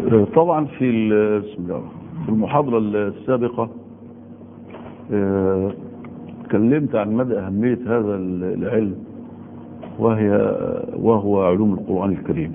طبعا في ال- بسم الله في المحاضرة السابقة آه، اتكلمت عن مدى أهمية هذا العلم وهي وهو علوم القرآن الكريم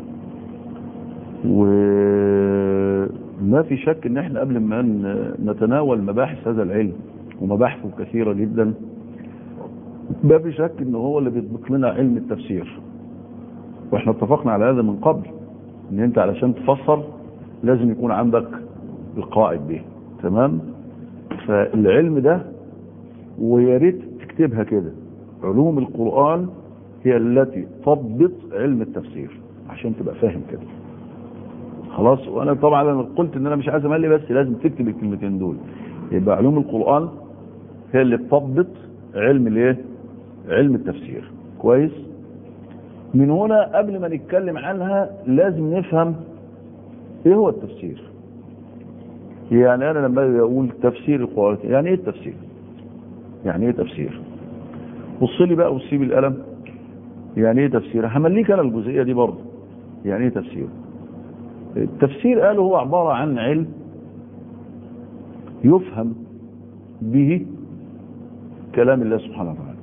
وما في شك ان احنا قبل ما ن- نتناول مباحث هذا العلم ومباحثه كثيرة جدا ما في شك ان هو اللي بيطبق لنا علم التفسير واحنا اتفقنا على هذا من قبل ان انت علشان تفسر لازم يكون عندك القواعد دي تمام فالعلم ده ويا ريت تكتبها كده علوم القرآن هي التي تضبط علم التفسير عشان تبقى فاهم كده خلاص وانا طبعا انا قلت ان انا مش عايز املي بس لازم تكتب الكلمتين دول يبقى علوم القرآن هي اللي بتضبط علم الايه علم التفسير كويس من هنا قبل ما نتكلم عنها لازم نفهم ايه هو التفسير يعني انا لما أجي اقول تفسير القرآن يعني ايه التفسير يعني ايه تفسير بص لي بقى وسيب القلم يعني ايه تفسير همليك انا الجزئيه دي برضه يعني ايه تفسير التفسير قالوا هو عباره عن علم يفهم به كلام الله سبحانه وتعالى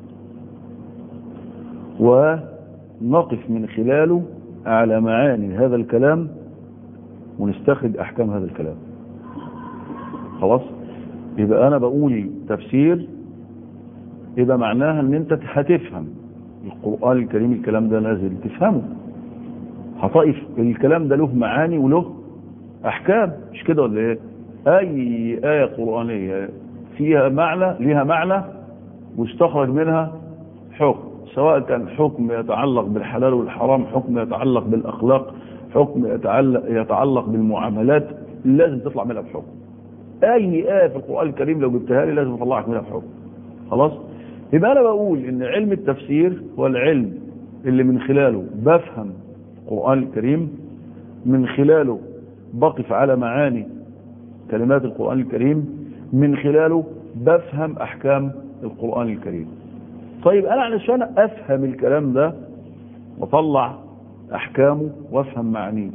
ونقف من خلاله على معاني هذا الكلام ونستخرج احكام هذا الكلام خلاص يبقى انا بقول تفسير يبقى معناها ان انت هتفهم القرآن الكريم الكلام ده نازل تفهمه هطائف الكلام ده له معاني وله احكام مش كده ولا ايه اي آية قرآنية فيها معنى ليها معنى مستخرج منها حكم سواء كان حكم يتعلق بالحلال والحرام حكم يتعلق بالاخلاق حكم يتعلق, يتعلق بالمعاملات لازم تطلع منها بحكم اي آية في القرآن الكريم لو جبتها لي لازم اطلعك منها بحكم خلاص يبقى انا بقول ان علم التفسير هو العلم اللي من خلاله بفهم القرآن الكريم من خلاله بقف على معاني كلمات القرآن الكريم من خلاله بفهم احكام القرآن الكريم طيب انا علشان افهم الكلام ده واطلع احكامه وافهم معانيه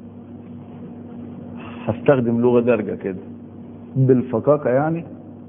هستخدم لغة دارجة كده بالفكاكة يعني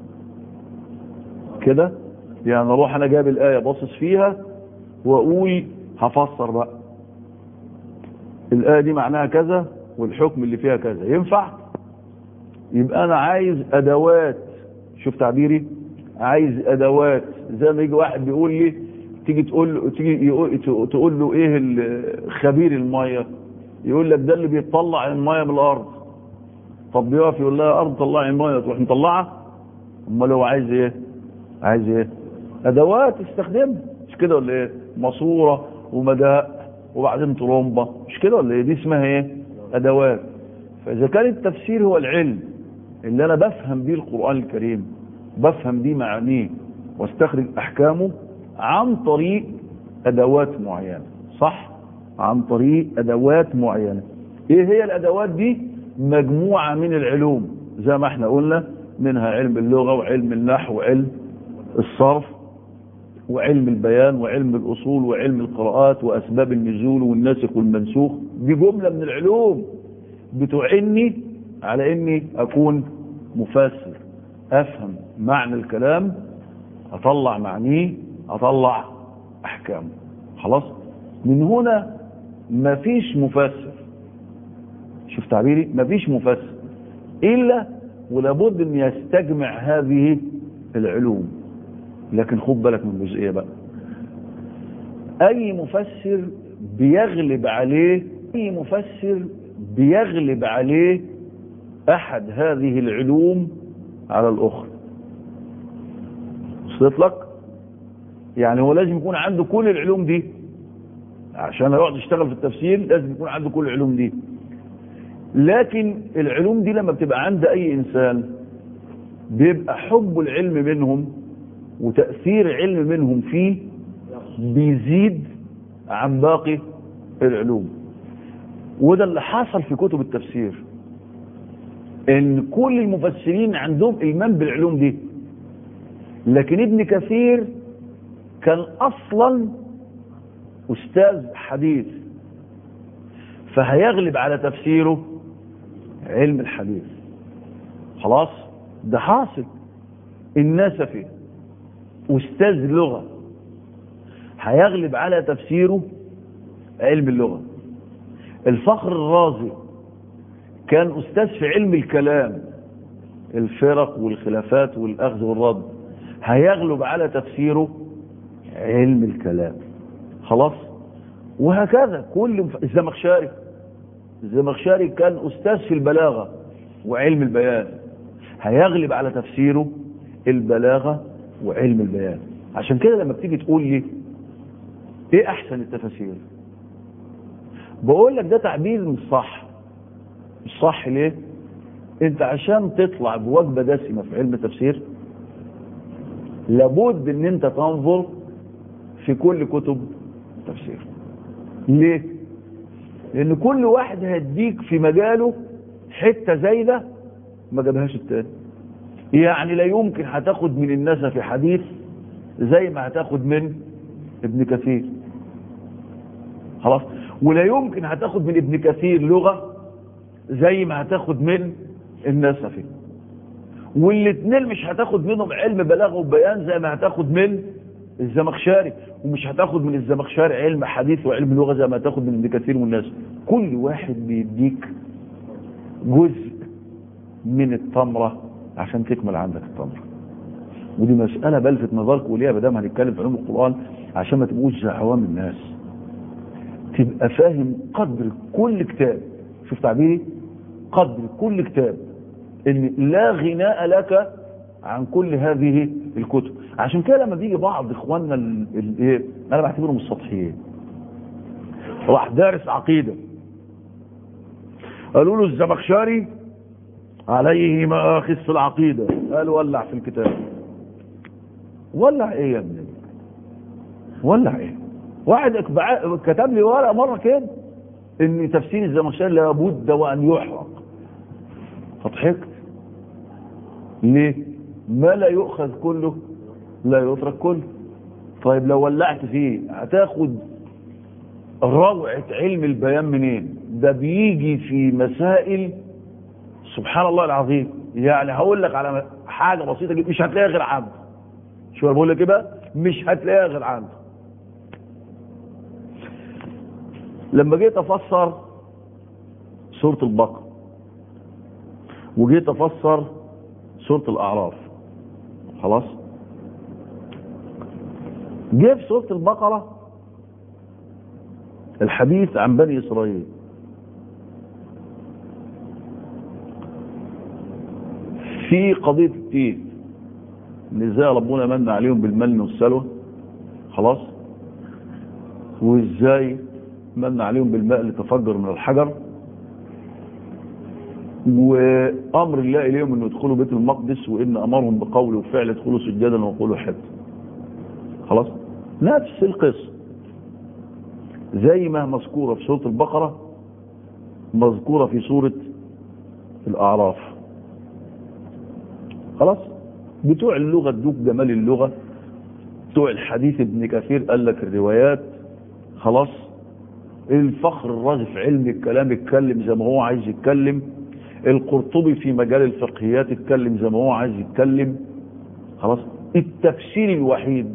كده يعني اروح انا جايب الايه باصص فيها واقول هفسر بقى الايه دي معناها كذا والحكم اللي فيها كذا ينفع يبقى انا عايز ادوات شوف تعبيري عايز ادوات زي ما يجي واحد بيقول لي تيجي تقول له تيجي يقول تقول له ايه ال- خبير الميه يقول لك ده اللي بيطلع الميه من الارض طب بيقف يقول لها ارض طلعي الميه تروح مطلعها امال هو عايز ايه عايز ايه ادوات استخدمها مش كده ولا ايه ماسوره ومداء وبعدين طرمبه مش كده ولا ايه دي اسمها ايه ادوات فاذا كان التفسير هو العلم اللي انا بفهم بيه القران الكريم بفهم بيه معانيه واستخرج احكامه عن طريق ادوات معينه صح عن طريق ادوات معينه ايه هي الادوات دي مجموعه من العلوم زي ما احنا قلنا منها علم اللغه وعلم النحو وعلم الصرف وعلم البيان وعلم الأصول وعلم القراءات وأسباب النزول والناسخ والمنسوخ دي جملة من العلوم بتعني على أني أكون مفسر أفهم معنى الكلام أطلع معنيه أطلع أحكامه خلاص من هنا مفيش مفسر شوف تعبيري مفيش مفسر إلا ولابد أن يستجمع هذه العلوم لكن خد بالك من جزئيه بقى اي مفسر بيغلب عليه اي مفسر بيغلب عليه احد هذه العلوم على الاخرى وصلت لك يعني هو لازم يكون عنده كل العلوم دي عشان يقعد يشتغل في التفسير لازم يكون عنده كل العلوم دي لكن العلوم دي لما بتبقى عند اي انسان بيبقى حب العلم منهم وتأثير علم منهم فيه بيزيد عن باقي العلوم وده اللي حصل في كتب التفسير ان كل المفسرين عندهم ايمان بالعلوم دي لكن ابن كثير كان اصلا استاذ حديث فهيغلب على تفسيره علم الحديث خلاص ده حاصل النسفي أستاذ لغة هيغلب على تفسيره علم اللغة الفخر الرازي كان أستاذ في علم الكلام الفرق والخلافات والأخذ والرد هيغلب على تفسيره علم الكلام خلاص وهكذا كل الزمخشري الزمخشري كان أستاذ في البلاغة وعلم البيان هيغلب على تفسيره البلاغة وعلم البيان عشان كده لما بتيجي تقول لي ايه احسن التفاسير بقول لك ده تعبير مش صح مش صح ليه انت عشان تطلع بوجبة دسمة في علم التفسير لابد ان انت تنظر في كل كتب التفسير ليه لان كل واحد هيديك في مجاله حتة زايدة ما جابهاش التاني يعني لا يمكن هتاخد من الناس في حديث زي ما هتاخد من ابن كثير خلاص ولا يمكن هتاخد من ابن كثير لغة زي ما هتاخد من النسفي والاثنين مش هتاخد منهم علم بلاغه وبيان زي ما هتاخد من الزمخشري ومش هتاخد من الزمخشري علم حديث وعلم لغة زي ما هتاخد من ابن كثير والناس كل واحد بيديك جزء من التمرة عشان تكمل عندك التمرة ودي مسألة بلفت نظرك وليها بدام هنتكلم في علوم القرآن عشان ما تبقوش زي عوام الناس تبقى فاهم قدر كل كتاب شوف تعبيري قدر كل كتاب ان لا غناء لك عن كل هذه الكتب عشان كده لما بيجي بعض اخواننا الايه انا بعتبرهم السطحيين راح دارس عقيده قالوا له الزمخشري عليه مآخذ في العقيده قال ولع في الكتاب ولع ايه يا ابني ولع ايه واحد كتب لي ورقه مره كده ان تفسير الزمخشري لابد وان يحرق فضحكت ليه ما لا يؤخذ كله لا يترك كله طيب لو ولعت فيه هتاخد روعة علم البيان منين ده بيجي في مسائل سبحان الله العظيم يعني هقول لك على حاجة بسيطة جدا مش هتلاقيها غير عنده شو انا بقول لك ايه بقى مش هتلاقيها غير عنده لما جيت افسر سورة البقرة وجيت افسر سورة الاعراف خلاص جه في سورة البقرة الحديث عن بني اسرائيل في قضية التين ان ازاي ربنا من عليهم بالمن والسلوى خلاص وازاي من عليهم بالماء اللي تفجر من الحجر وامر الله اليهم انه يدخلوا بيت المقدس وان امرهم بقول وفعل يدخلوا سجدا وقولوا حد خلاص نفس القصه زي ما مذكوره في سوره البقره مذكوره في سوره الاعراف خلاص بتوع اللغه ادوك جمال اللغه بتوع الحديث ابن كثير قال لك الروايات خلاص الفخر الرازي في علم الكلام اتكلم زي ما هو عايز يتكلم القرطبي في مجال الفقهيات اتكلم زي ما هو عايز يتكلم خلاص التفسير الوحيد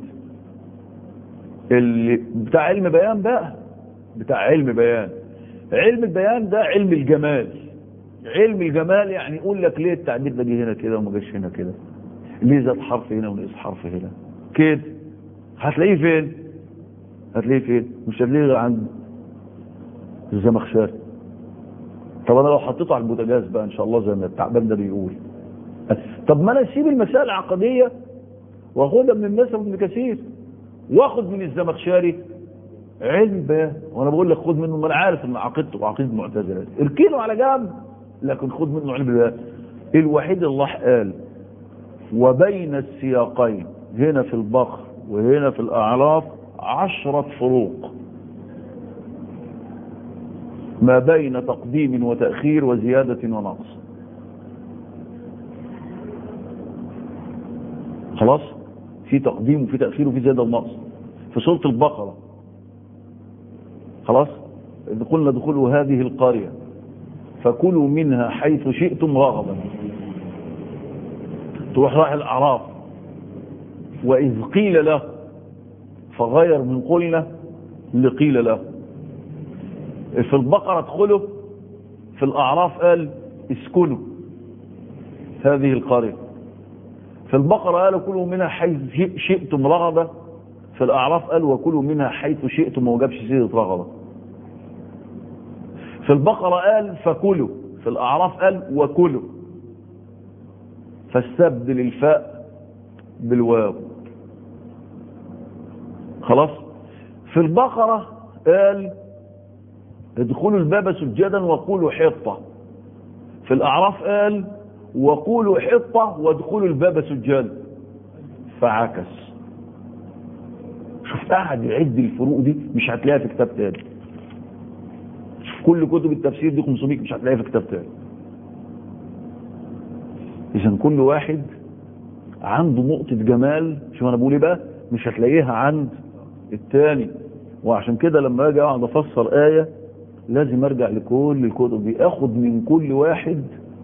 اللي بتاع علم بيان بقى بتاع علم بيان علم البيان ده علم الجمال علم الجمال يعني يقول لك ليه التعبير ده جه هنا كده وما جاش هنا كده ليه زاد حرف هنا ونقص حرف هنا كده هتلاقيه فين هتلاقيه فين مش هتلاقيه غير عند الزمخشري طب انا لو حطيته على البوتاجاز بقى ان شاء الله زي ما التعبان ده بيقول طب ما انا اسيب المسائل العقديه واخدها من الناس ابن كثير واخد من الزمخشري علم بيان وانا بقول لك خد منه ما انا عارف ان عقيدته وعقيده المعتزله اركنه على جنب لكن خد منه علم بيان الوحيد الله قال وبين السياقين هنا في البقر وهنا في الاعراف عشرة فروق ما بين تقديم وتأخير وزيادة ونقص خلاص في تقديم وفي تأخير وفي زيادة ونقص في سورة البقرة خلاص قلنا دخلوا هذه القرية فكلوا منها حيث شئتم رغبا تروح راح الأعراف وإذ قيل له فغير من قلنا لقيل له في البقرة ادخلوا في الأعراف قال اسكنوا هذه القرية في البقرة قالوا كلوا منها حيث شئتم رغبة في الأعراف قال وكلوا منها حيث شئتم وما جابش سيرة رغبة في البقرة قال فكلوا في الأعراف قال وكلوا فاستبدل الفاء بالواو خلاص في البقرة قال ادخلوا الباب سجدا وقولوا حطة في الأعراف قال وقولوا حطة وادخلوا الباب سجدا فعكس شوف قاعد يعد الفروق دي مش هتلاقيها في كتاب تاني كل كتب التفسير دي 500 مش هتلاقيها في كتاب تاني اذا كل واحد عنده نقطة جمال شو انا بقول ايه بقى مش هتلاقيها عند التاني وعشان كده لما اجي اقعد افسر آية لازم ارجع لكل الكتب دي اخد من كل واحد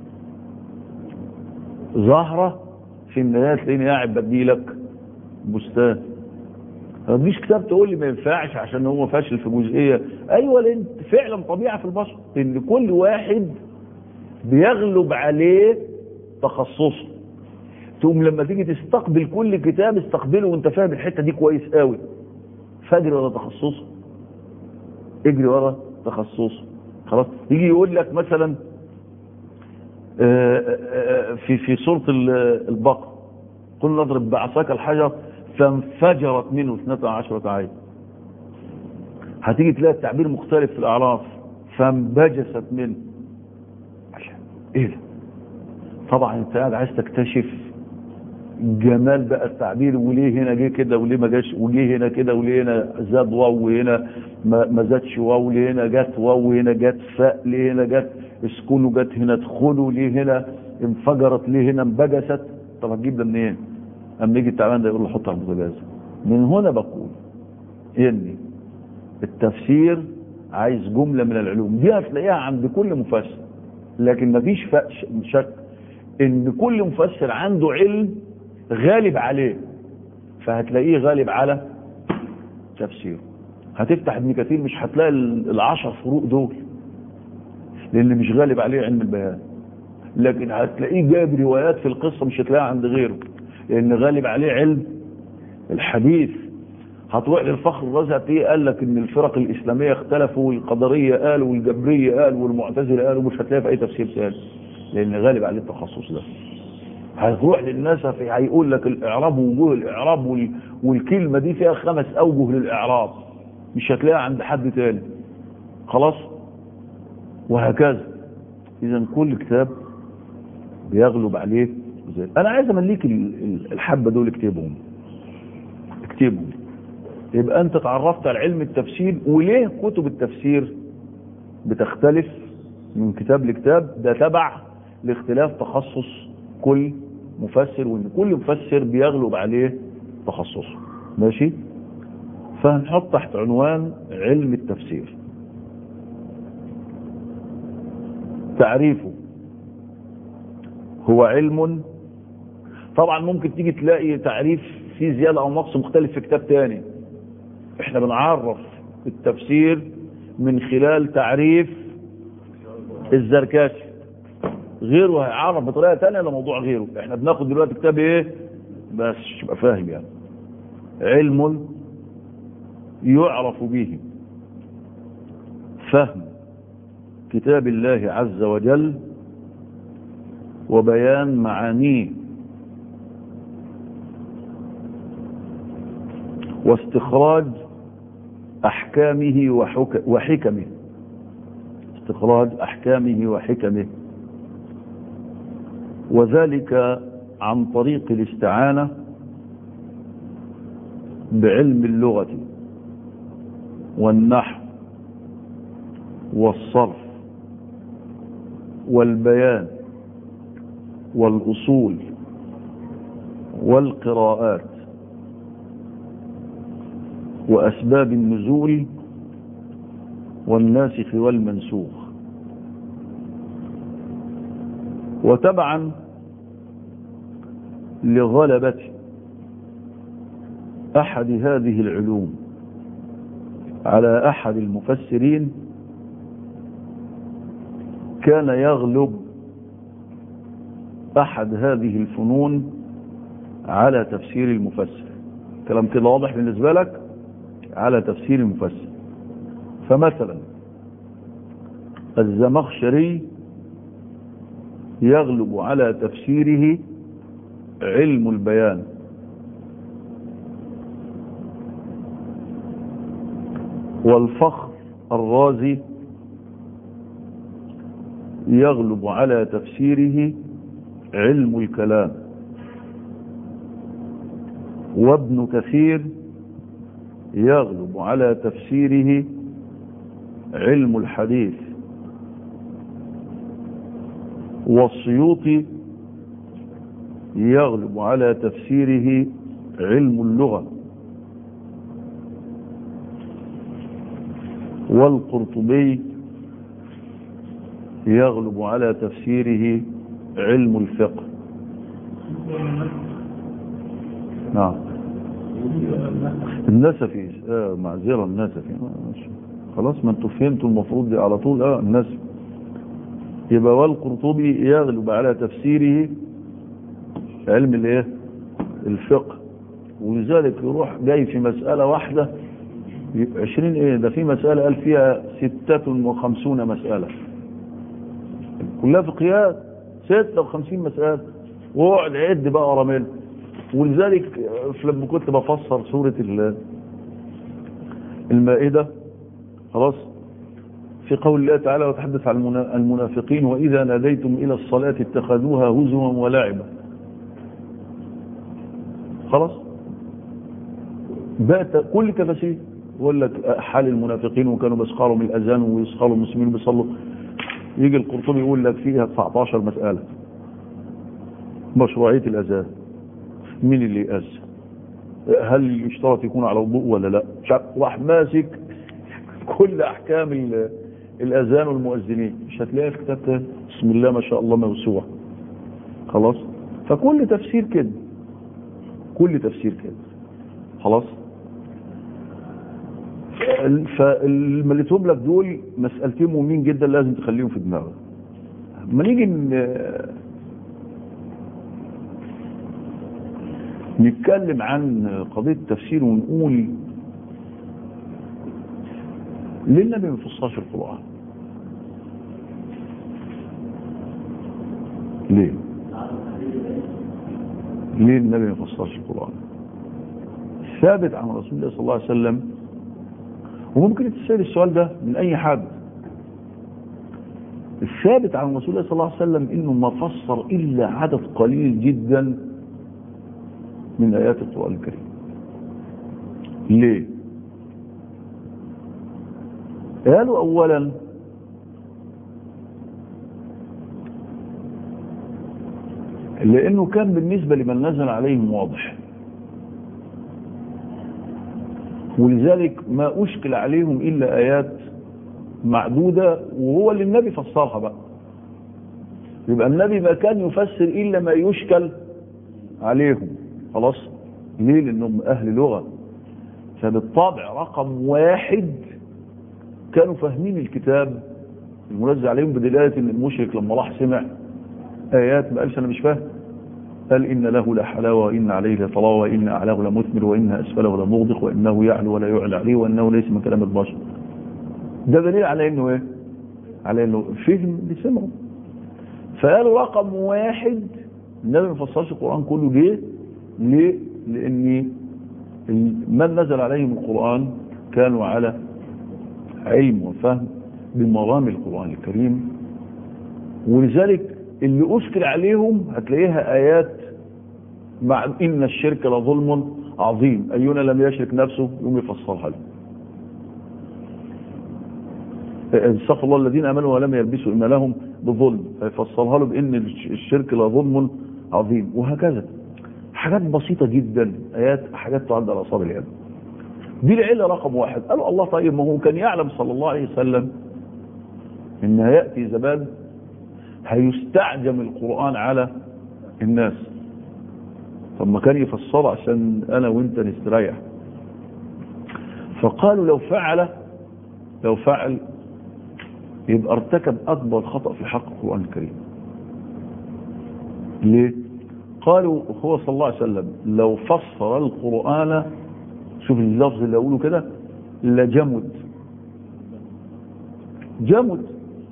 ظاهرة في النهاية تلاقيني قاعد بدي لك بستان ما تجيش كتاب تقول لي ما ينفعش عشان هو فاشل في جزئية ايوه لان فعلا طبيعة في البشر ان كل واحد بيغلب عليه تخصصه تقوم لما تيجي تستقبل كل كتاب استقبله وانت فاهم الحتة دي كويس قوي فاجري ورا تخصصه اجري ورا تخصصه خلاص يجي يقول لك مثلا في في سورة البقرة قل نضرب بعصاك الحجر فانفجرت منه اثنتا عشرة عين هتيجي تلاقي التعبير مختلف في الأعراف فانبجست منه ايه ده طبعا انت قاعد عايز تكتشف جمال بقى التعبير وليه هنا جه كده وليه ما جاش وجه هنا كده وليه هنا زاد واو وهنا ما زادش واو ليه هنا جت واو هنا جت فاء ليه هنا جت اسكنوا جت هنا ادخلوا ليه هنا انفجرت ليه هنا انبجست طب هتجيب ده منين؟ اما يجي التعبان ده يقول له حط على البوتاجاز من هنا بقول ان التفسير عايز جمله من العلوم دي هتلاقيها عند كل مفسر لكن مفيش شك ان كل مفسر عنده علم غالب عليه فهتلاقيه غالب على تفسيره هتفتح ابن كثير مش هتلاقي العشر فروق دول لان مش غالب عليه علم البيان لكن هتلاقيه جايب روايات في القصة مش هتلاقيها عند غيره لان غالب عليه علم الحديث هتروح للفخر الرازي هتلاقيه قال لك ان الفرق الاسلامية اختلفوا والقدرية قالوا والجبرية قالوا والمعتزلة قالوا مش هتلاقيها في اي تفسير ثاني لان غالب عليه التخصص ده هتروح للناس هيقول لك الاعراب ووجوه الاعراب وال... والكلمة دي فيها خمس اوجه للاعراب مش هتلاقيها عند حد تاني خلاص وهكذا اذا كل كتاب بيغلب عليه زي. انا عايز امليك الحبة دول اكتبهم اكتبهم يبقى انت تعرفت على علم التفسير وليه كتب التفسير بتختلف من كتاب لكتاب ده تبع لاختلاف تخصص كل مفسر وان كل مفسر بيغلب عليه تخصصه ماشي فهنحط تحت عنوان علم التفسير تعريفه هو علم طبعا ممكن تيجي تلاقي تعريف فيه زيادة او نقص مختلف في كتاب تاني احنا بنعرف التفسير من خلال تعريف الزركاشي غيره هيعرف بطريقة تانية لموضوع غيره احنا بناخد دلوقتي كتاب ايه بس تبقى فاهم يعني علم يعرف به فهم كتاب الله عز وجل وبيان معانيه واستخراج أحكامه وحك... وحكمه استخراج أحكامه وحكمه وذلك عن طريق الاستعانة بعلم اللغة والنحو والصرف والبيان والأصول والقراءات وأسباب النزول والناسخ والمنسوخ وتبعا لغلبة أحد هذه العلوم على أحد المفسرين كان يغلب أحد هذه الفنون على تفسير المفسر كلام كده واضح بالنسبة لك على تفسير المفسر فمثلا الزمخشري يغلب على تفسيره علم البيان والفخر الرازي يغلب على تفسيره علم الكلام وابن كثير يغلب على تفسيره علم الحديث والسيوطي يغلب على تفسيره علم اللغة والقرطبي يغلب على تفسيره علم الفقه نعم النسفي آه معذرة النسفي خلاص ما انتوا فهمتوا المفروض دي على طول اه النسفي يبقى والقرطبي يغلب على تفسيره علم الايه الفقه ولذلك يروح جاي في مسألة واحدة عشرين ايه ده في مسألة قال فيها ستة وخمسون مسألة كلها فقهيات ستة وخمسين مسألة واقعد عد بقى ورا منه ولذلك لما كنت بفسر سورة المائدة خلاص في قول الله تعالى وتحدث عن المنافقين وإذا ناديتم إلى الصلاة اتخذوها هزوا ولعبا خلاص بقت كل تفاسير يقول لك حال المنافقين وكانوا بيسخروا من الأذان ويسخروا المسلمين بيصلوا يجي القرطبي يقول لك فيها 19 مسألة مشروعية الأذان مين اللي يأذن هل يشترط يكون على وضوء ولا لا راح ماسك كل أحكام الأذان والمؤذنين مش هتلاقي في كتاب بسم الله ما شاء الله موسوعة خلاص فكل تفسير كده كل تفسير كده خلاص فالمليتهم لك دول مسألتين مهمين جدا لازم تخليهم في دماغك لما نيجي نتكلم عن قضية التفسير ونقول ليه النبي ما فصلش القرآن ليه ليه النبي ما فصلش القرآن ثابت عن رسول الله صلى الله عليه وسلم وممكن تسأل السؤال ده من أي حد الثابت عن رسول الله صلى الله عليه وسلم إنه ما فسر إلا عدد قليل جدا من آيات القرآن الكريم ليه قالوا أولا لأنه كان بالنسبة لمن نزل عليهم واضح ولذلك ما أشكل عليهم إلا آيات معدودة وهو اللي النبي فسرها بقى يبقى النبي ما كان يفسر إلا ما يشكل عليهم خلاص ليه لأنهم أهل لغة فبالطبع رقم واحد كانوا فاهمين الكتاب المنزل عليهم بدلالة ان المشرك لما راح سمع آيات ما قالش أنا مش فاهم قال إن له لحلاوة وإن عليه لطلاوة وإن أعلاه لمثمر وإن أسفله لمغدق وإنه يعلو ولا يعلى عليه وإنه ليس من كلام البشر ده دليل على إنه إيه على إنه فهم اللي سمعه فقالوا رقم واحد النبي ما فسرش القرآن كله ليه ليه لأن من نزل عليهم القرآن كانوا على علم وفهم بمرام القرآن الكريم ولذلك اللي أشكل عليهم هتلاقيها آيات مع إن الشرك لظلم عظيم أينا لم يشرك نفسه يوم يفسرها له استغفر الله الذين امنوا ولم يلبسوا ايمانهم بظلم فيفسرها له بان الشرك لظلم عظيم وهكذا حاجات بسيطه جدا ايات حاجات تعد على اصابع اليد دي العله رقم واحد قالوا الله طيب ما هو كان يعلم صلى الله عليه وسلم ان هياتي زمان هيستعجم القرآن على الناس طب ما كان يفسره عشان انا وانت نستريح فقالوا لو فعل لو فعل يبقى ارتكب اكبر خطأ في حق القرآن الكريم ليه قالوا هو صلى الله عليه وسلم لو فسر القرآن شوف اللفظ اللي اقوله كده لجمد جمد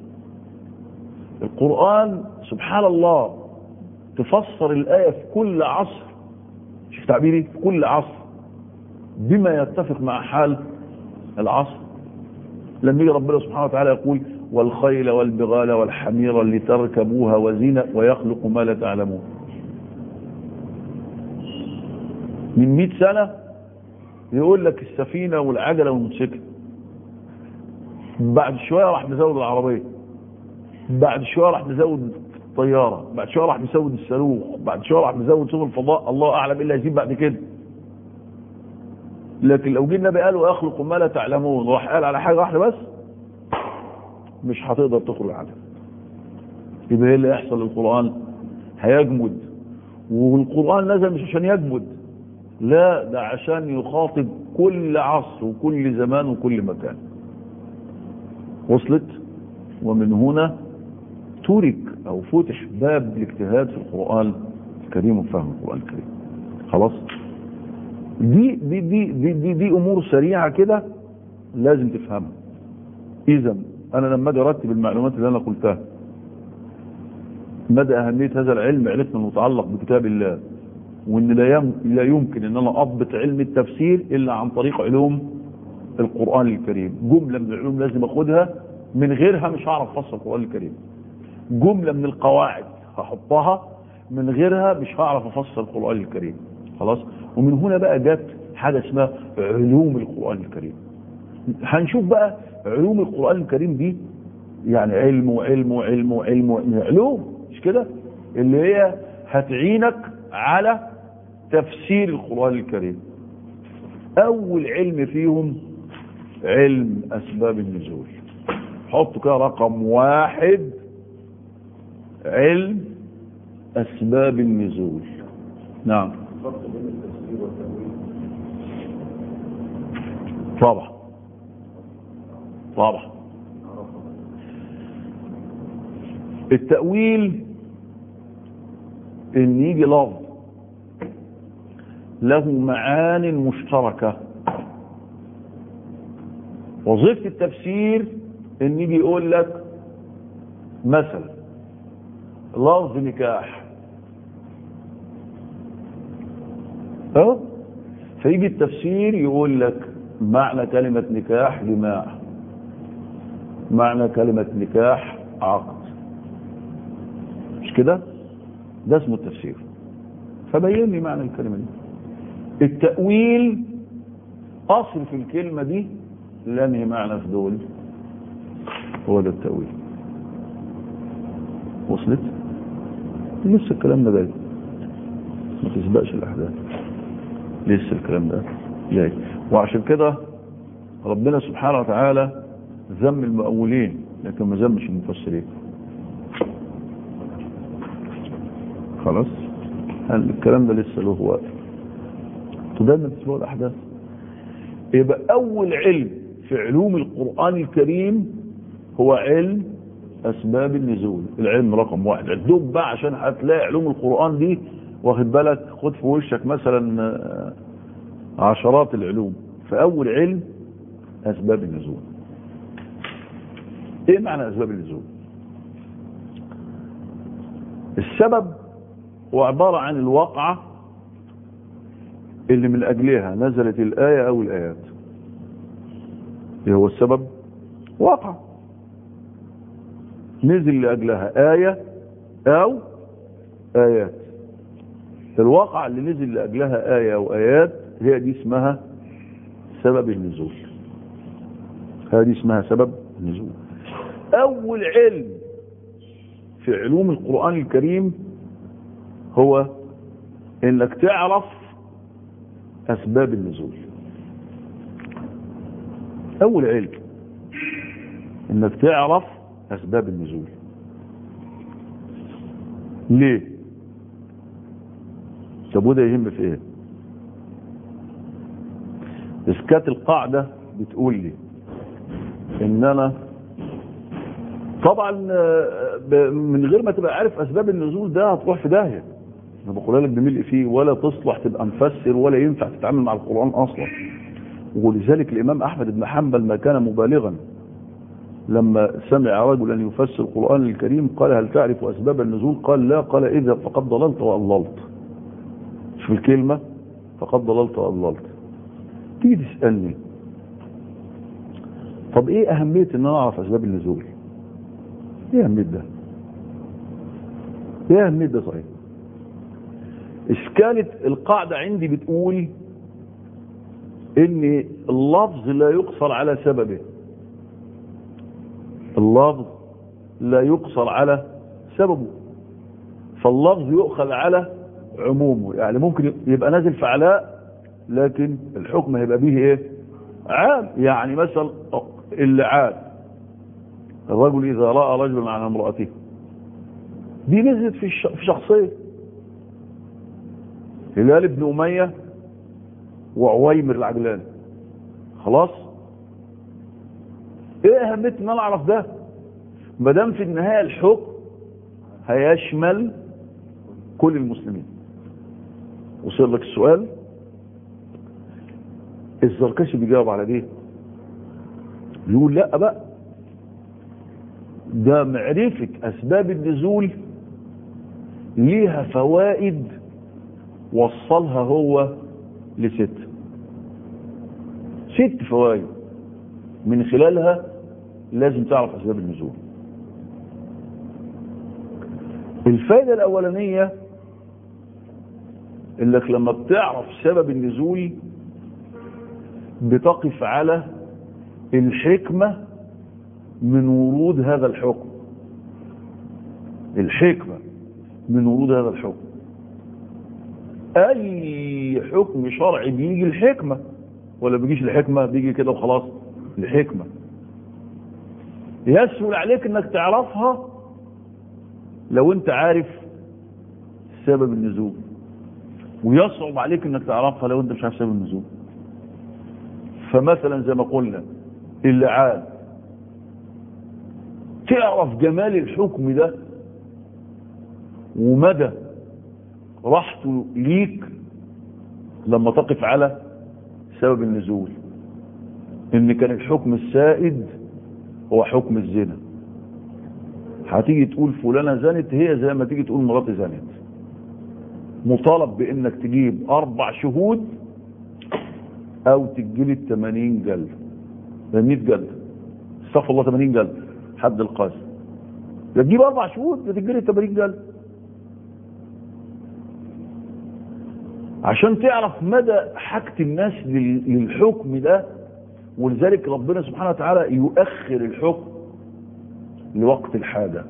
القرآن سبحان الله تفسر الآية في كل عصر شوف تعبيري في كل عصر بما يتفق مع حال العصر لما يجي ربنا سبحانه وتعالى يقول والخيل والبغال والحمير لتركبوها وزينة ويخلق ما لا تعلمون من مئة سنة يقول لك السفينة والعجلة والموتوسيكل بعد شوية راح نزود العربية بعد شوية راح نزود الطيارة بعد شوية راح نزود الصاروخ بعد شوية راح نزود سفن الفضاء الله أعلم إيه اللي هيزيد بعد كده لكن لو جه النبي قال ويخلق ما لا تعلمون وراح قال على حاجة واحدة بس مش هتقدر تخرج عنها يبقى ايه اللي يحصل للقرآن هيجمد والقرآن نزل مش عشان يجمد لا ده عشان يخاطب كل عصر وكل زمان وكل مكان وصلت ومن هنا ترك او فتح باب الاجتهاد في القرآن الكريم وفهم القرآن الكريم خلاص دي دي دي دي, دي, دي امور سريعة كده لازم تفهمها اذا انا لما اجي ارتب المعلومات اللي انا قلتها مدى اهمية هذا العلم عرفنا المتعلق بكتاب الله وان لا يم- لا يمكن ان انا اضبط علم التفسير الا عن طريق علوم القرآن الكريم جملة من العلوم لازم اخدها من غيرها مش هعرف افسر القرآن الكريم جملة من القواعد هحطها من غيرها مش هعرف افسر القرآن الكريم خلاص ومن هنا بقى جت حاجة اسمها علوم القرآن الكريم هنشوف بقى علوم القرآن الكريم دي يعني علم وعلم وعلم وعلم, وعلم علوم مش كده اللي هي هتعينك على تفسير القرآن الكريم اول علم فيهم علم اسباب النزول حط كده رقم واحد علم اسباب النزول نعم الفرق بين التفسير والتأويل طبعا طبعا التأويل ان يجي لفظ له معان مشتركة وظيفة التفسير ان يجي يقول لك مثلا لفظ نكاح اه فيجي التفسير يقول لك معنى كلمة نكاح جماع معنى كلمة نكاح عقد مش كده ده اسمه التفسير فبين لي معنى الكلمة دي التأويل أصل في الكلمة دي لانهي معنى في دول هو ده التأويل وصلت لسه الكلام ده جاي ما تسبقش الأحداث لسه الكلام ده جاي وعشان كده ربنا سبحانه وتعالى ذم المؤولين لكن ما ذمش المفسرين خلاص هل الكلام ده لسه له وقت تدايما تسبقوا الأحداث يبقى أول علم في علوم القرآن الكريم هو علم أسباب النزول العلم رقم واحد عدوك بقى عشان هتلاقي علوم القرآن دي واخد بالك خد في وشك مثلا آه، عشرات العلوم فأول علم أسباب النزول إيه معنى أسباب النزول السبب هو عبارة عن الواقعة اللي من أجلها نزلت الآية أو الآيات إيه هو السبب واقع نزل لأجلها آية أو آيات الواقع اللي نزل لأجلها آية أو آيات هي دي اسمها سبب النزول هذه اسمها سبب النزول أول علم في علوم القرآن الكريم هو انك تعرف اسباب النزول اول علم انك تعرف اسباب النزول ليه طب وده يهم في ايه اسكات القاعدة بتقول لي ان انا طبعا من غير ما تبقى عارف اسباب النزول ده هتروح في داهية انا بقول لك بملء فيه ولا تصلح تبقى مفسر ولا ينفع تتعامل مع القرآن اصلا ولذلك الامام احمد بن حنبل ما كان مبالغا لما سمع رجلا يفسر القرآن الكريم قال هل تعرف أسباب النزول قال لا قال إذا فقد ضللت وأضللت شوف الكلمة فقد ضللت وأضللت تيجي تسألني طب ايه أهمية ان انا اعرف أسباب النزول ايه أهمية ده ايه أهمية ده صحيح إشكالة القاعدة عندي بتقول ان اللفظ لا يقصر على سببه اللفظ لا يقصر على سببه فاللفظ يؤخذ على عمومه يعني ممكن يبقى نازل في علاء لكن الحكم هيبقى به ايه عام يعني مثلا اللعان الرجل اذا راى رجلا عن امراته دي نزلت في في شخصيه هلال بن اميه وعويمر العجلاني خلاص ايه اهميه ان انا اعرف ده ما دام في النهايه الحكم هيشمل كل المسلمين وصل لك السؤال الزركشي بيجاوب على دي يقول لا بقى ده معرفة أسباب النزول ليها فوائد وصلها هو لست ست فوائد من خلالها لازم تعرف أسباب النزول الفائدة الأولانية انك لما بتعرف سبب النزول بتقف على الحكمة من ورود هذا الحكم الحكمة من ورود هذا الحكم اي حكم شرعي بيجي الحكمة ولا بيجيش الحكمة بيجي كده وخلاص الحكمة يسهل عليك انك تعرفها لو انت عارف سبب النزول ويصعب عليك انك تعرفها لو انت مش عارف سبب النزول فمثلا زي ما قلنا اللعان تعرف جمال الحكم ده ومدى راحته ليك لما تقف على سبب النزول ان كان الحكم السائد هو حكم الزنا هتيجي تقول فلانة زنت هي زي ما تيجي تقول مراتي زنت مطالب بانك تجيب اربع شهود او تجيلي 80 جلد 100 جلد استغفر الله 80 جلد حد القاذف يا تجيب اربع شهود يا تجيلي 80 جلد عشان تعرف مدى حاجة الناس للحكم ده ولذلك ربنا سبحانه وتعالى يؤخر الحكم لوقت الحاجة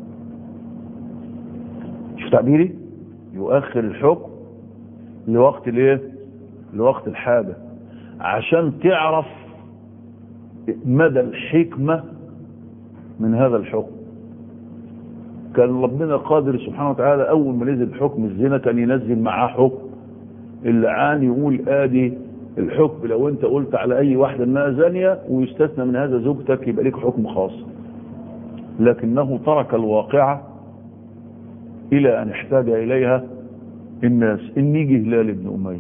شوف تعبيري يؤخر الحكم لوقت الايه لوقت الحاجة عشان تعرف مدى الحكمة من هذا الحكم كان ربنا قادر سبحانه وتعالى اول ما نزل حكم الزنا كان ينزل معاه حكم اللعان يقول ادي الحكم لو انت قلت على اي واحدة انها زانية ويستثنى من هذا زوجتك يبقى لك حكم خاص لكنه ترك الواقعة الى ان احتاج اليها الناس ان يجي هلال بن اميه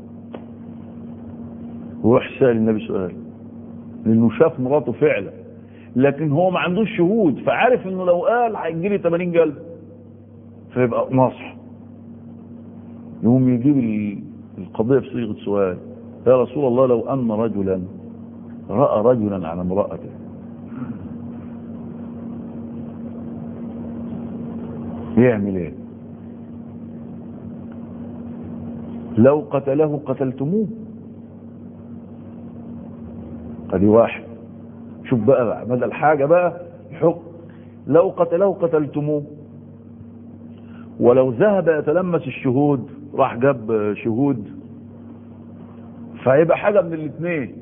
وراح سأل النبي سؤال لانه شاف مراته فعلا لكن هو ما عندوش شهود فعارف انه لو قال هيجي لي 80 جلد فيبقى نصح يقوم يجيب القضية في صيغة سؤال يا رسول الله لو أن رجلا رأى رجلا على امرأته يعمل ايه لو قتله قتلتموه ادي واحد شوف بقى مدى الحاجة بقى حكم لو قتله قتلتموه ولو ذهب يتلمس الشهود راح جاب شهود فهيبقى حاجة من الاثنين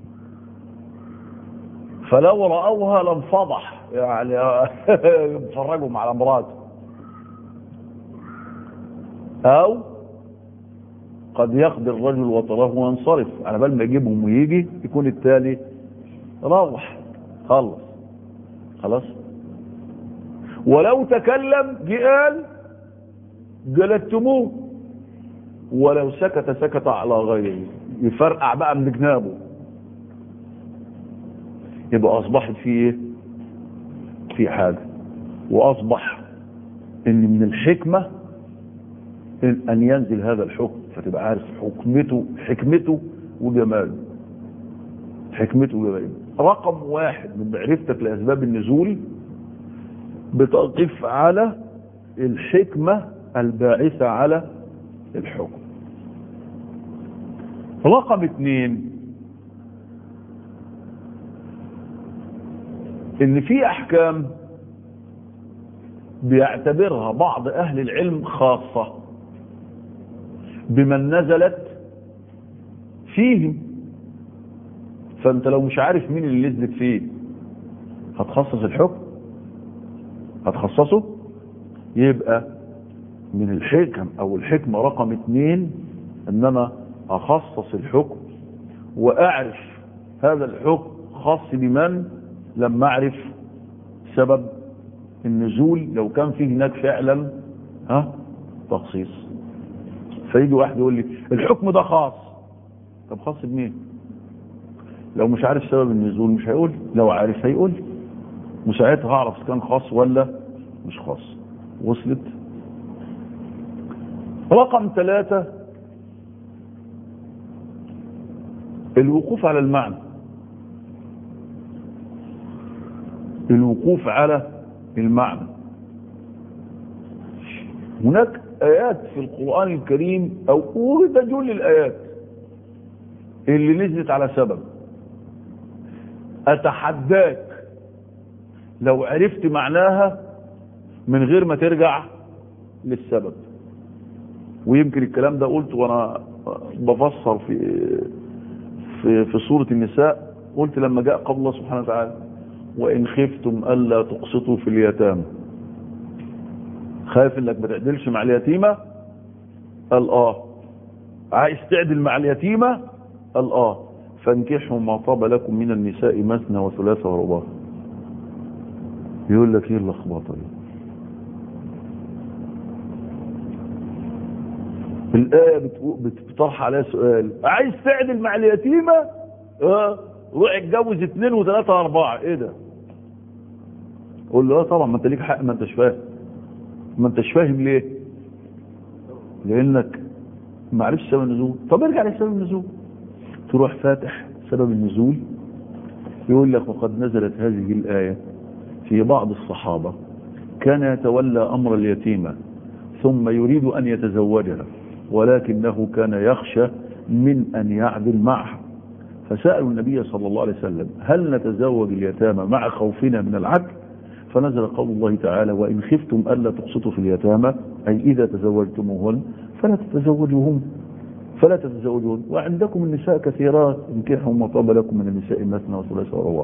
فلو رأوها لانفضح يعني يتفرجوا على مراته او قد يقضي الرجل وطره وينصرف على بال ما يجيبهم ويجي يكون التالي روح خلص خلاص ولو تكلم جه قال جلدتموه ولو سكت سكت على غيره يفرقع بقى من جنابه يبقى اصبحت في ايه في حاجه واصبح ان من الحكمه إن ان ينزل هذا الحكم فتبقى عارف حكمته حكمته وجماله حكمته وجماله رقم واحد من معرفتك لاسباب النزول بتقف على الحكمه الباعثه على الحكم رقم اثنين ان في احكام بيعتبرها بعض اهل العلم خاصة بمن نزلت فيهم فانت لو مش عارف مين اللي نزلت فيه هتخصص الحكم هتخصصه يبقى من الحكم او الحكمة رقم اتنين ان انا اخصص الحكم واعرف هذا الحكم خاص بمن لما اعرف سبب النزول لو كان في هناك فعلا ها تخصيص فيجي واحد يقول لي الحكم ده خاص طب خاص بمين لو مش عارف سبب النزول مش هيقول لو عارف هيقول وساعتها هعرف اذا كان خاص ولا مش خاص وصلت رقم ثلاثة الوقوف على المعنى الوقوف على المعنى هناك آيات في القرآن الكريم أو ورد جل الآيات اللي نزلت على سبب أتحداك لو عرفت معناها من غير ما ترجع للسبب ويمكن الكلام ده قلت وانا بفسر في في في سورة النساء قلت لما جاء قول الله سبحانه وتعالى وإن خفتم ألا تقسطوا في اليتامى خايف انك ما تعدلش مع اليتيمة قال اه عايز تعدل مع اليتيمة قال اه فانكحوا ما طاب لكم من النساء مثنى وثلاثة ورباع يقول لك ايه اللخبطه دي الآية بتطرح عليها سؤال عايز تعدل مع اليتيمة اه روح اتجوز اثنين وثلاثة واربعة ايه ده قول له اه طبعا ما انت ليك حق ما انتش فاهم ما انتش فاهم ليه لانك ما عرفش سبب النزول طب ارجع لسبب النزول تروح فاتح سبب النزول يقول لك وقد نزلت هذه الآية في بعض الصحابة كان يتولى أمر اليتيمة ثم يريد أن يتزوجها ولكنه كان يخشى من أن يعدل معها فسألوا النبي صلى الله عليه وسلم هل نتزوج اليتامى مع خوفنا من العدل فنزل قول الله تعالى وإن خفتم ألا تقسطوا في اليتامى أي إذا تزوجتموهن فلا تتزوجوهم فلا تتزوجون وعندكم النساء كثيرات انكحوا ما طاب لكم من النساء مثنى وثلاث ورباع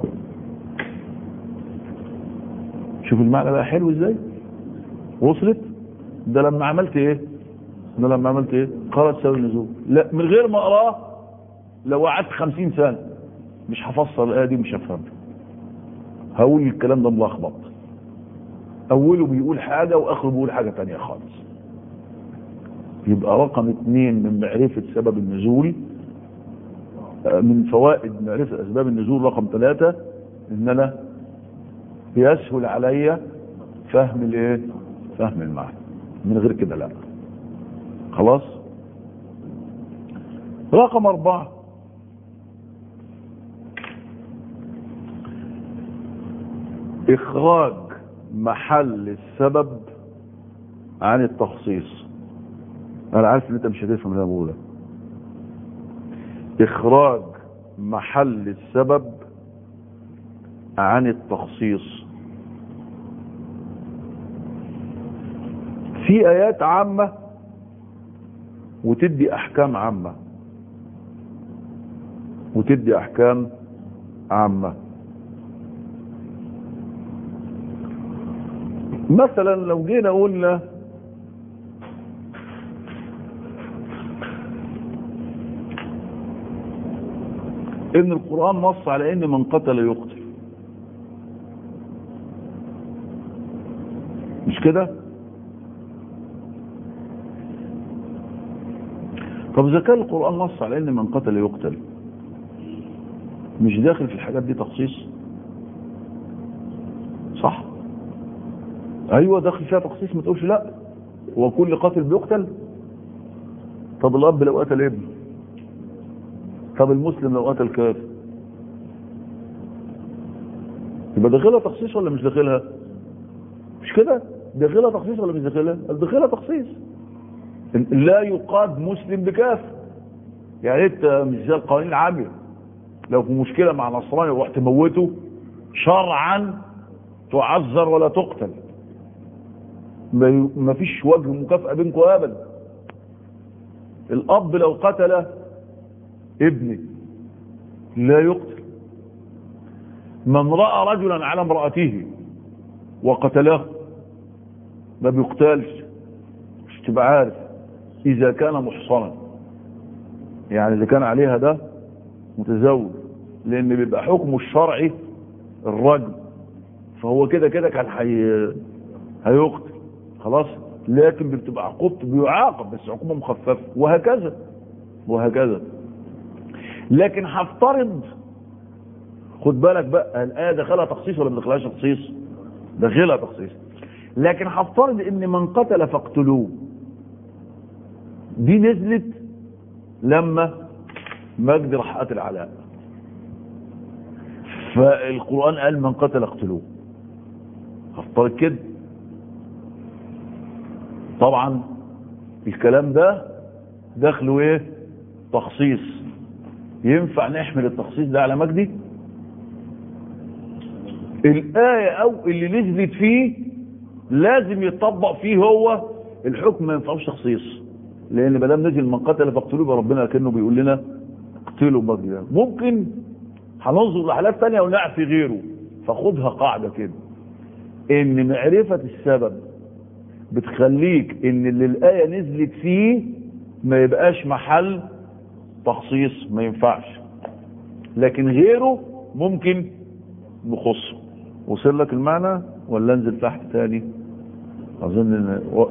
شوف المعنى بقى حلو ازاي وصلت ده لما عملت ايه ده لما عملت ايه قرأت سبب النزول لا من غير ما اقراه لو قعدت خمسين سنة مش هفسر الآية دي مش هفهمها هقول الكلام ده ملخبط أوله بيقول حاجة وآخره بيقول حاجة تانية خالص يبقى رقم اثنين من معرفة سبب النزول من فوائد معرفة أسباب النزول رقم ثلاثة إن أنا بيسهل عليا فهم الايه فهم المعنى من غير كده لا خلاص رقم أربعة إخراج محل السبب عن التخصيص أنا عارف إن أنت مش هتفهم اللي أنا بقوله إخراج محل السبب عن التخصيص في آيات عامة وتدي أحكام عامة وتدي أحكام عامة مثلا لو جينا قلنا ان القرآن نص على ان من قتل يقتل مش كده طب اذا كان القرآن نص على ان من قتل يقتل مش داخل في الحاجات دي تخصيص صح ايوه داخل فيها تخصيص ما تقولش لا هو كل قاتل بيقتل طب الاب لو قتل ابنه طب المسلم لو قتل كافر يبقى داخلها تخصيص ولا مش داخلها مش كده داخلها تخصيص ولا مش داخلها داخلها تخصيص لا يقاد مسلم بكافر يعني انت مش زي القوانين العامه لو في مشكله مع نصراني ورحت تموته شرعا تعذر ولا تقتل ما فيش وجه مكافأة بينكم ابدا الاب لو قتل ابنه لا يقتل من رأى رجلا على امرأته وقتله ما بيقتلش مش تبقى عارف اذا كان محصنا يعني اذا كان عليها ده متزوج لان بيبقى حكمه الشرعي الرجم فهو كده كده كان حي... هيقتل خلاص لكن بتبقى عقوبته بيعاقب بس عقوبه مخففه وهكذا وهكذا لكن هفترض خد بالك بقى الايه داخلها تخصيص ولا ما داخلهاش تخصيص داخلها تخصيص لكن هفترض ان من قتل فاقتلوه دي نزلت لما مجد راح قتل علاء فالقرآن قال من قتل اقتلوه هفترض كده طبعا الكلام ده داخله ايه تخصيص ينفع نحمل التخصيص ده على مجدي الآية او اللي نزلت فيه لازم يتطبق فيه هو الحكم ما ينفعوش تخصيص لان ما دام نزل من قتل فاقتلوه يبقى ربنا كانه بيقول لنا اقتلوا مجدي ده ممكن هننظر لحالات ثانيه ونعفي غيره فخدها قاعده كده ان معرفه السبب بتخليك ان اللي الايه نزلت فيه ما يبقاش محل تخصيص ما ينفعش لكن غيره ممكن نخصه وصل لك المعنى ولا انزل تحت تاني اظن ان و...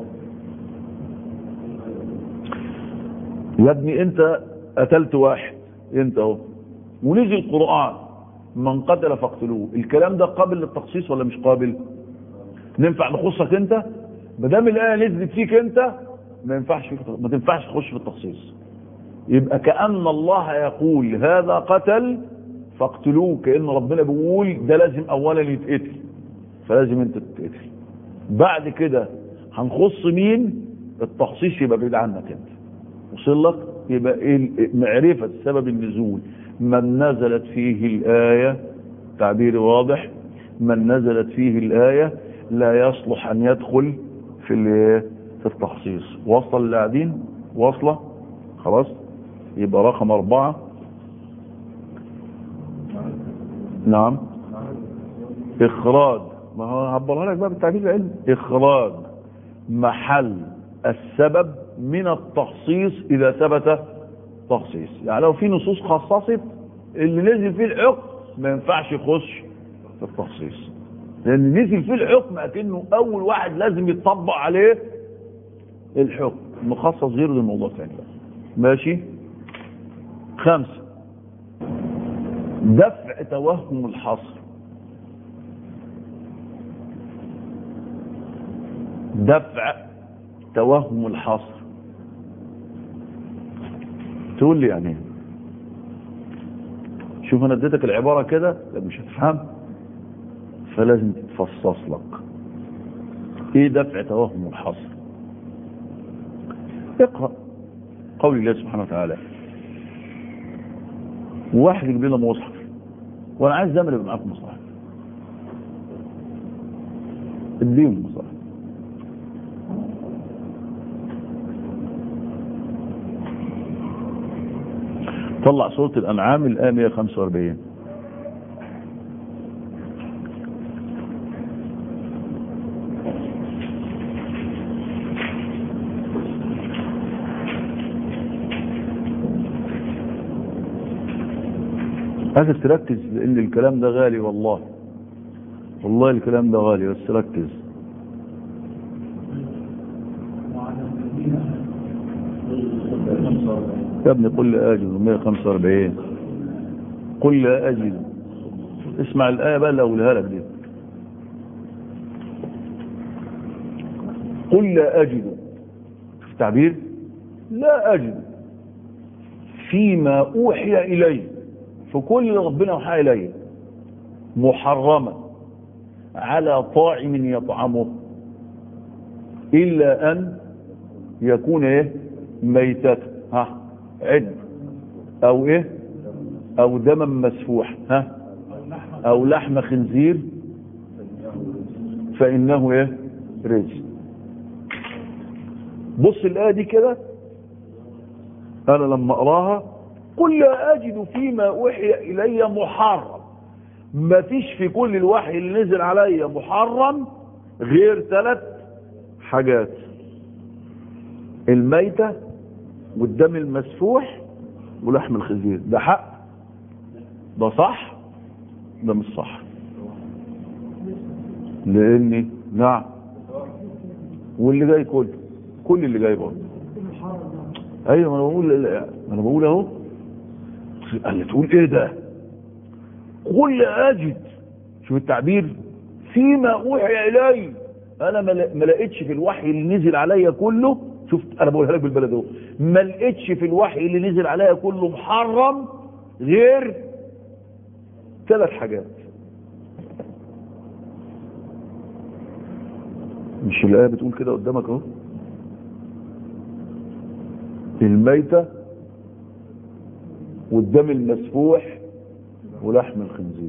يا ابني انت قتلت واحد انت اهو ونزل قرآن من قتل فاقتلوه الكلام ده قابل للتخصيص ولا مش قابل ننفع نخصك انت ما دام الايه نزلت فيك انت ما ينفعش ما تنفعش تخش في التخصيص يبقى كأن الله يقول هذا قتل فاقتلوه كأن ربنا بيقول ده لازم اولا يتقتل فلازم انت تتقتل بعد كده هنخص مين التخصيص يبقى بعيد عنك انت وصل لك يبقى ايه معرفة سبب النزول من نزلت فيه الآية تعبير واضح من نزلت فيه الآية لا يصلح أن يدخل في في التخصيص وصل اللي قاعدين واصلة خلاص يبقى رقم أربعة نعم إخراج ما هو هعبرها لك بقى بالتعبير العلمي إخراج محل السبب من التخصيص إذا ثبت تخصيص يعني لو في نصوص خصصت اللي نزل فيه الحكم ما ينفعش يخش في التخصيص لان نزل فيه الحكم اكنه اول واحد لازم يتطبق عليه الحكم مخصص غيره ده موضوع ثاني ماشي خمسة دفع توهم الحصر دفع توهم الحصر تقول لي يعني شوف انا اديتك العبارة كده مش هتفهم فلازم تتفصص لك ايه دفع توهم الحصر اقرأ قول الله سبحانه وتعالى واحد يجيب لنا مصحف وانا عايز دايما يبقى معاكم مصحف اديهم مصحف طلع سورة الأنعام الآية 145 عايزك تركز لان الكلام ده غالي والله والله الكلام ده غالي بس ركز يا ابني قل لا اجد 145 قل لا اجد اسمع الايه بقى اللي اقولها لك دي قل لا اجد شوف التعبير لا اجد فيما اوحي الي في كل اللي ربنا اوحى الي محرما على طاعم يطعمه الا ان يكون ايه ميتة ها عد او ايه او دما مسفوح ها او لحم خنزير فانه ايه رجس بص الايه دي كده انا لما اقراها قل لا اجد فيما اوحي الي محرم ما فيش في كل الوحي اللي نزل عليا محرم غير ثلاث حاجات الميتة والدم المسفوح ولحم الخنزير ده حق ده صح ده مش صح لاني نعم واللي جاي كله كل اللي جاي برضه ايوه ما انا بقول ما انا بقول اهو قال لي تقول ايه ده قل اجد شوف التعبير فيما اوحي الي انا ما لقيتش في الوحي اللي نزل عليا كله شفت انا بقولها لك بالبلد اهو ما لقيتش في الوحي اللي نزل عليا كله محرم غير ثلاث حاجات مش الايه بتقول كده قدامك اهو الميتة والدم المسفوح ولحم الخنزير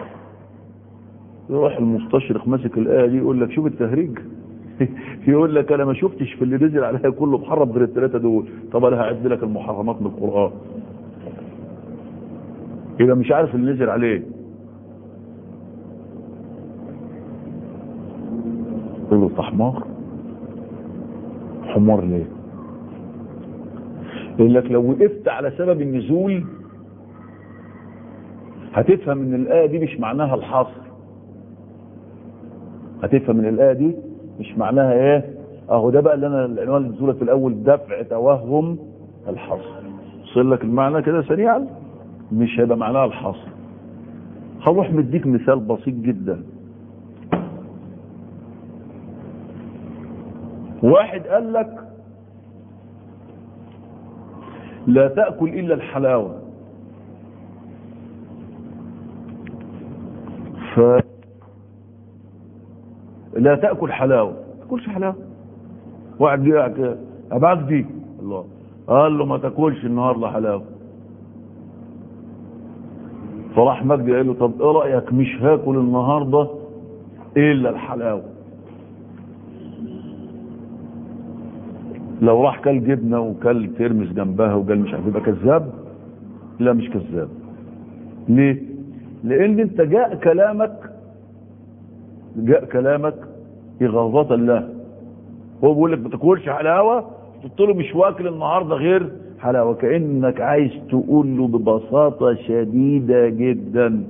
يروح المستشرق ماسك الآية دي يقول لك شوف التهريج يقول لك انا ما شفتش في اللي نزل عليها كله محرم غير الثلاثة دول طب انا هعد لك المحرمات من القرآن يبقى مش عارف اللي نزل عليه يقول له حمار حمار ليه يقول لك لو وقفت على سبب النزول هتفهم ان الآية دي مش معناها الحصر هتفهم ان الآية دي مش معناها ايه اهو ده بقى اللي انا العنوان اللي بتقوله في الاول دفع توهم الحصر وصل لك المعنى كده سريعا مش هيبقى معناها الحصر هروح مديك مثال بسيط جدا واحد قال لك لا تأكل إلا الحلاوة ف لا تأكل حلاوة ما تاكلش حلاوة واحد دي أبعد دي الله قال له ما تاكلش النهاردة حلاوة فراح مجدي قال له طب ايه رأيك مش هاكل النهاردة إلا الحلاوة لو راح كل جبنه وكل ترمس جنبها وقال مش عارف يبقى كذاب لا مش كذاب ليه لان انت جاء كلامك جاء كلامك اغاظه له هو بيقول لك ما تاكلش حلاوه قلت له مش واكل النهارده غير حلاوه كانك عايز تقول له ببساطه شديده جدا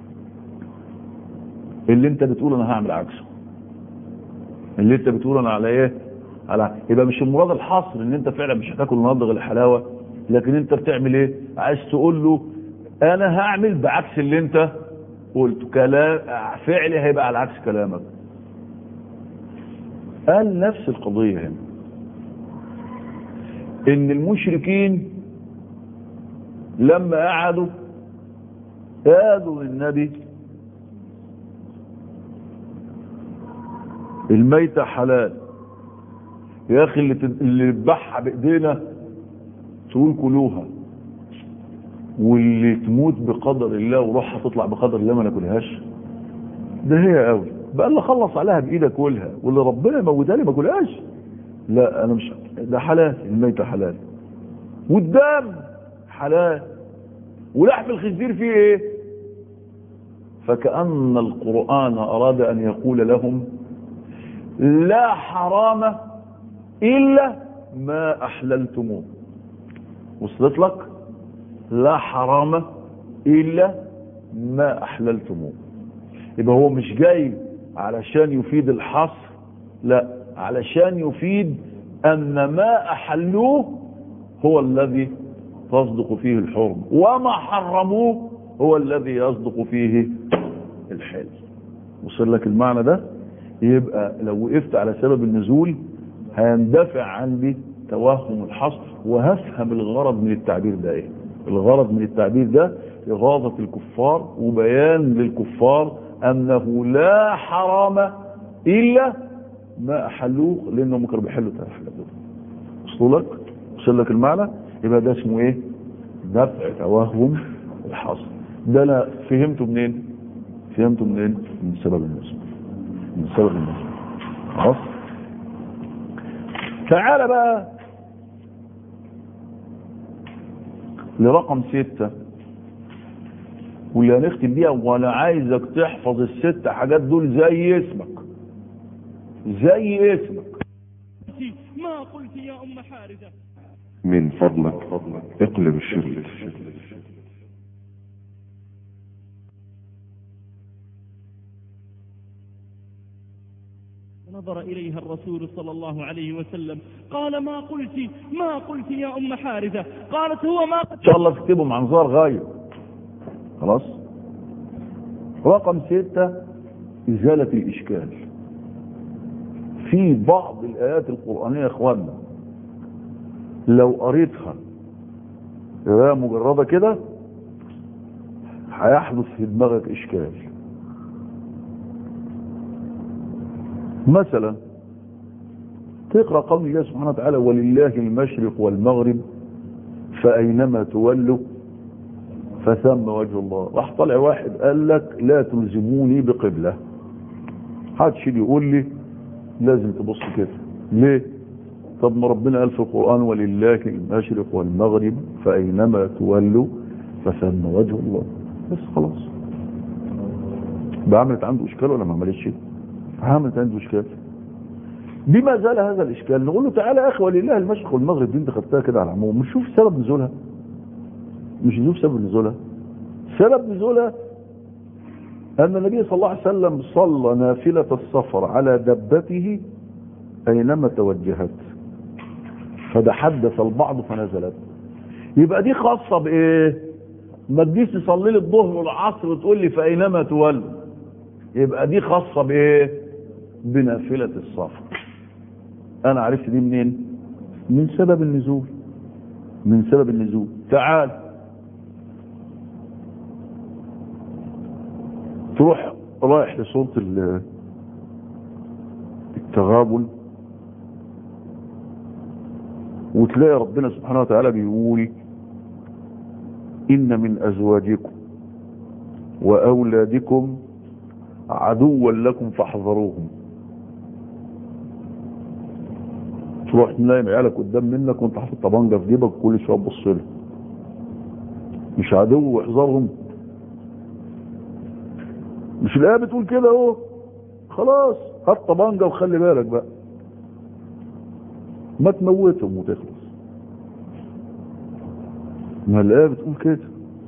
اللي انت بتقول انا هعمل عكسه اللي انت بتقول انا على ايه على يبقى مش المراد الحصر ان انت فعلا مش هتاكل النهارده غير الحلاوه لكن انت بتعمل ايه عايز تقول له انا هعمل بعكس اللي انت قلت كلام فعلي هيبقى على عكس كلامك قال نفس القضيه هنا ان المشركين لما قعدوا قالوا للنبي الميتة حلال يا اخي اللي اللي يذبحها بايدينا تقول كلوها واللي تموت بقدر الله وروحها تطلع بقدر الله ما ناكلهاش ده هي قوي بقى اللي خلص عليها بايدك كلها واللي ربنا يموتها لي ما كلهاش لا انا مش ده حلال الميتة حلال والدم حلال ولحم الخنزير فيه ايه فكأن القرآن أراد أن يقول لهم لا حرام إلا ما أحللتموه وصلت لك لا حرام إلا ما أحللتموه يبقى هو مش جاي علشان يفيد الحصر لا علشان يفيد أن ما أحلوه هو الذي تصدق فيه الحرم وما حرموه هو الذي يصدق فيه الحل وصل لك المعنى ده يبقى لو وقفت على سبب النزول هيندفع عندي توهم الحصر وهفهم الغرض من التعبير ده ايه الغرض من التعبير ده إغاظة الكفار وبيان للكفار أنه لا حرام إلا ما أحلوه لأنهم كانوا بيحلوا تحللوه وصلوا لك وصل لك المعنى يبقى ده اسمه ايه دفع توهم الحصر ده انا فهمته منين فهمته منين من سبب النزول من سبب النزول خلاص تعال بقى لرقم ستة واللي هنختم بيها وانا عايزك تحفظ الست حاجات دول زي اسمك زي اسمك ما قلت يا أم حارثة من فضلك اقلب الشريط نظر إليها الرسول صلى الله عليه وسلم قال ما قلت ما قلت يا أم حارثة قالت هو ما ان شاء الله تكتبوا مع انظار غاية خلاص رقم ستة ازالة الاشكال في بعض الايات القرآنية يا اخوانا لو قريتها قراءة مجردة كده هيحدث في دماغك اشكال مثلا تقرأ قول الله سبحانه وتعالى ولله المشرق والمغرب فأينما تولوا فثم وجه الله راح طلع واحد قال لك لا تلزموني بقبلة حدش يجي يقول لي لازم تبص كده ليه طب ما ربنا قال في القرآن ولله المشرق والمغرب فأينما تولوا فثم وجه الله بس خلاص بعملت عنده اشكال ولا ما عملتش عملت عنده اشكال بما زال هذا الاشكال نقول له تعالى يا اخي ولله المشرق والمغرب دي انت خدتها كده على العموم مش شوف سبب نزولها مش نشوف سبب نزولها سبب نزولها ان النبي صلى الله عليه وسلم صلى نافلة السفر على دبته اينما توجهت فده حدث البعض فنزلت يبقى دي خاصة بايه ما تجيش تصلي لي الظهر والعصر وتقول لي فاينما تولوا يبقى دي خاصة بايه بنافلة السفر انا عرفت دي منين من سبب النزول من سبب النزول تعال تروح رايح لصوت ال- التغابن وتلاقي ربنا سبحانه وتعالى بيقول إن من أزواجكم وأولادكم عدوا لكم فاحذروهم تروح نايم عيالك قدام منك وانت حاطط طبنجه في جيبك كل شويه تبص له مش عدو واحذرهم مش الايه بتقول كده اهو خلاص هات طبنجه وخلي بالك بقى ما تموتهم وتخلص ما الايه بتقول كده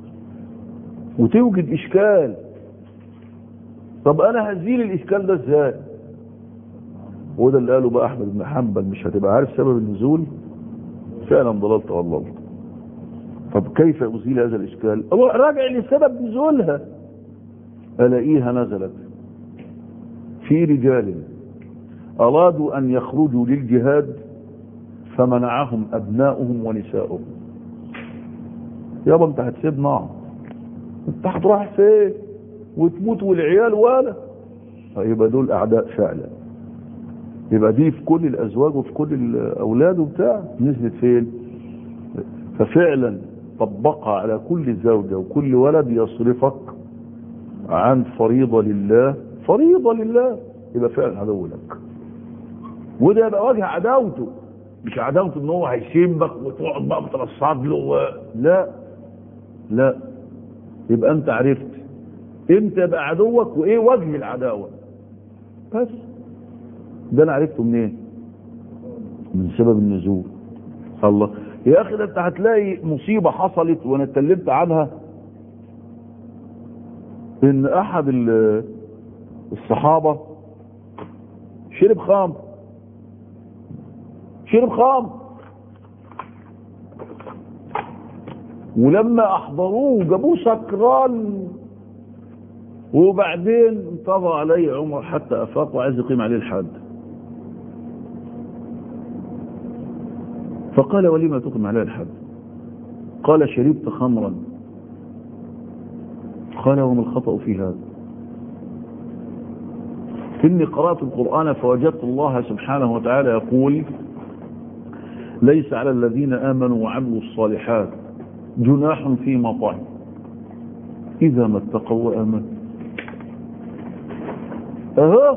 وتوجد اشكال طب انا هزيل الاشكال ده ازاي وده اللي قاله بقى احمد بن حنبل مش هتبقى عارف سبب النزول فعلا ضللت والله طب كيف ازيل هذا الاشكال أروح راجع لسبب نزولها الاقيها نزلت في رجال ارادوا ان يخرجوا للجهاد فمنعهم ابناؤهم ونساؤهم يابا انت هتسيبنا انت هتروح فين وتموت والعيال ولا يبقى دول اعداء فعلا يبقى دي في كل الازواج وفي كل الاولاد وبتاع نزلت فين ففعلا طبقها على كل زوجة وكل ولد يصرفك عن فريضة لله فريضة لله يبقى فعلا عدو لك وده يبقى وجه عداوته مش عداوته ان هو هيسيبك وتقعد بقى بترصد له و... لا لا يبقى انت عرفت امتى يبقى عدوك وايه وجه العداوة بس ده انا عرفته منين من سبب النزول الله يا اخي ده انت هتلاقي مصيبة حصلت وانا اتكلمت عنها ان احد ال- الصحابة شرب خمر شرب خمر ولما احضروه جابوه سكران وبعدين انتظر عليه عمر حتى افاق وعايز يقيم عليه الحد فقال ولما تقيم عليه الحد قال شربت خمرا قال وما الخطأ في هذا إني قرأت القرآن فوجدت الله سبحانه وتعالى يقول ليس على الذين آمنوا وعملوا الصالحات جناح فيما طعم إذا ما اتقوا وآمنوا أهو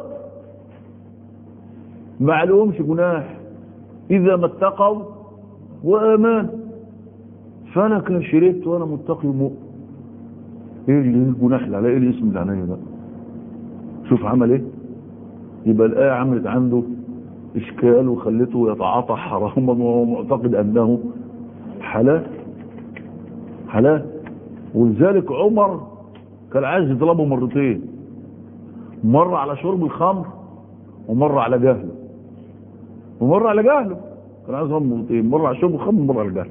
معلومش جناح إذا ما اتقوا وآمنوا فأنا كان شربت وأنا متقي ومؤمن ايه اللي الجناح اللي عليه ايه الاسم اللي عليه ده شوف عمل ايه يبقى الآية عملت عنده إشكال وخلته يتعاطى حراما وهو معتقد أنه حلال حلال ولذلك عمر كان عايز يطلبه مرتين مرة على شرب الخمر ومرة على جهله ومرة على جهله كان عايز يطلبه مرتين مرة على شرب الخمر ومرة على جهله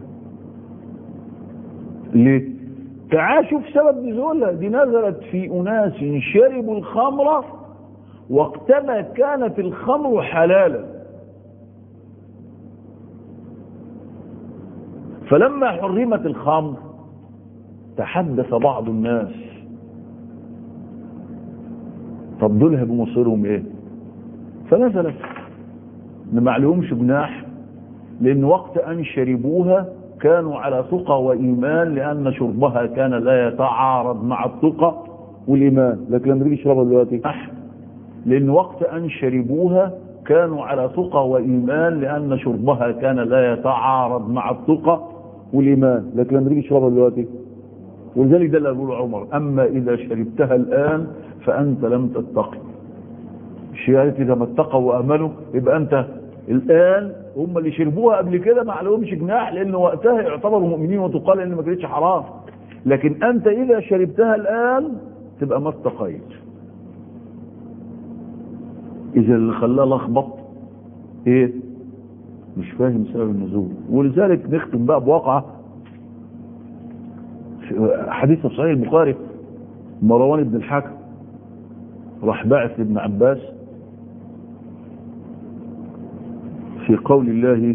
ليه تعال شوف سبب نزولها دي نزلت في أناس شربوا الخمر وقتما كانت الخمر حلالا فلما حرمت الخمر تحدث بعض الناس طب دول هيبقوا مصيرهم ايه فنزلت ان ما عليهمش جناح لان وقت ان شربوها كانوا على ثقة وإيمان لأن شربها كان لا يتعارض مع الثقة والإيمان لكن لما تيجي تشربها دلوقتي لأن وقت أن شربوها كانوا على ثقة وإيمان لأن شربها كان لا يتعارض مع الثقة والإيمان لكن لما تيجي تشربها دلوقتي ولذلك ده اللي يقول عمر أما إذا شربتها الآن فأنت لم تتقي الشهادة إذا ما اتقوا وأمنوا يبقى أنت الآن هم اللي شربوها قبل كده ما عليهمش جناح لأن وقتها يعتبروا مؤمنين وتقال إن ما كانتش حرام لكن أنت إذا شربتها الآن تبقى ما اتقيت إذا اللي خلاه لخبط إيه مش فاهم سبب النزول ولذلك نختم بقى بواقعة حديث في صحيح البخاري مروان بن الحكم راح باعث لابن عباس في قول الله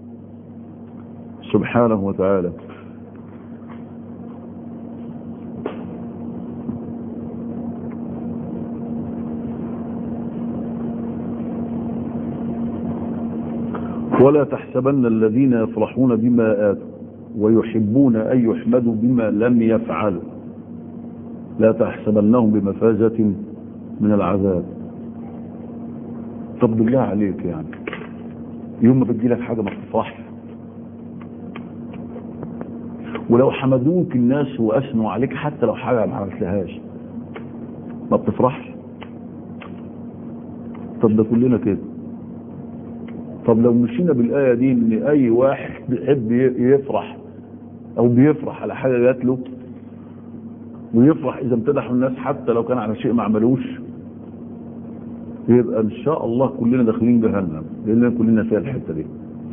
سبحانه وتعالى ولا تحسبن الذين يفرحون بما آتوا ويحبون أن يحمدوا بما لم يفعلوا لا تحسبنهم بمفازة من العذاب طب بالله عليك يعني يوم ما بتجي لك حاجة ما تفرحش ولو حمدوك الناس وأثنوا عليك حتى لو حاجة ما عملتلهاش ما بتفرحش طب ده كلنا كده طب لو مشينا بالآية دي ان اي واحد بيحب يفرح او بيفرح على حاجة جات له ويفرح اذا امتدحوا الناس حتى لو كان على شيء ما عملوش يبقى ان شاء الله كلنا داخلين جهنم لان كلنا فيها الحتة دي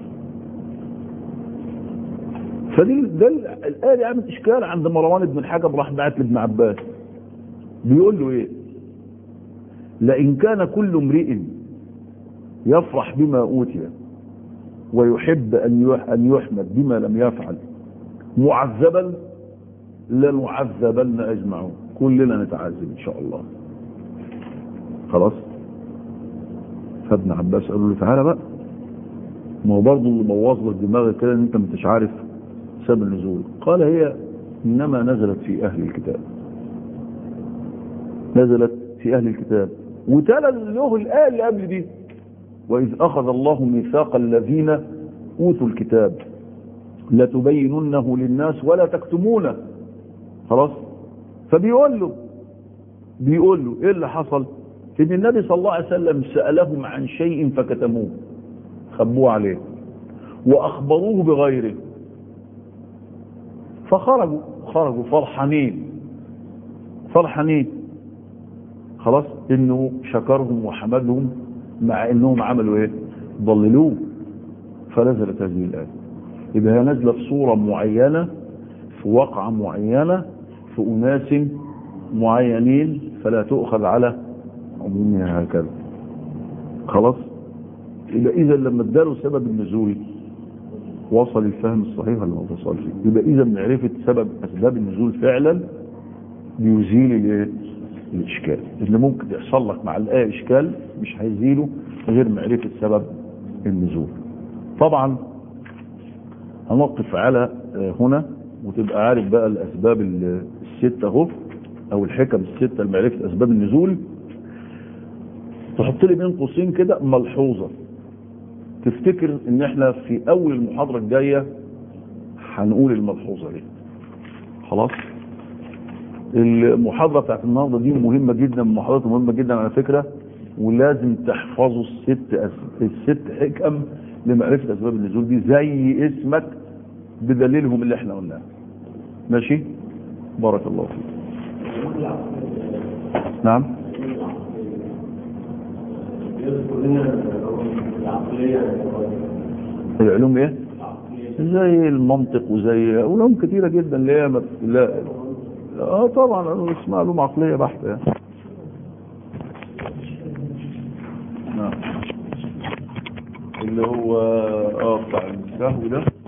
فدي ده الآية دي عملت اشكال عند مروان بن الحكم راح بعت لابن عباس بيقول له ايه لئن كان كل امرئ يفرح بما أوتي ويحب أن أن يحمد بما لم يفعل معذبا لنعذبن أجمعون كلنا نتعذب إن شاء الله خلاص فابن عباس قالوا له تعالى بقى ما هو برضه اللي بوظ لك دماغك كده ان انت ما انتش عارف سبب النزول قال هي انما نزلت في اهل الكتاب نزلت في اهل الكتاب وتلا له الايه اللي قبل دي وإذ أخذ الله ميثاق الذين أوتوا الكتاب لتبيننه للناس ولا تكتمونه خلاص فبيقول له بيقول له إيه اللي حصل إن النبي صلى الله عليه وسلم سألهم عن شيء فكتموه خبوه عليه وأخبروه بغيره فخرجوا خرجوا فرحانين فرحانين خلاص انه شكرهم وحمدهم مع انهم عملوا ايه ضللوه فنزلت هذه الايه يبقى هي نازله في صوره معينه في واقعه معينه في اناس معينين فلا تؤخذ على عمومها هكذا خلاص يبقى اذا لما اداله سبب النزول وصل الفهم الصحيح ولا ما وصلش يبقى اذا معرفه سبب اسباب النزول فعلا بيزيل الايه الاشكال اللي ممكن يحصل لك مع الايه اشكال مش هيزيله غير معرفه سبب النزول طبعا هنوقف على هنا وتبقى عارف بقى الاسباب السته اهو او الحكم السته لمعرفه اسباب النزول تحط لي بين قوسين كده ملحوظه تفتكر ان احنا في اول المحاضره الجايه هنقول الملحوظه دي خلاص المحاضره بتاعت النهارده دي مهمه جدا محاضرات مهمه جدا على فكره ولازم تحفظوا الست أس... الست حكم لمعرفه اسباب النزول دي زي اسمك بدليلهم اللي احنا قلناه ماشي بارك الله فيك نعم العلوم ايه زي المنطق وزي علوم كتيره جدا اللي هي مت... لا اه طبعا اسمها علوم عقليه بحته يعني. نعم اللي هو اه بتاع السهو ده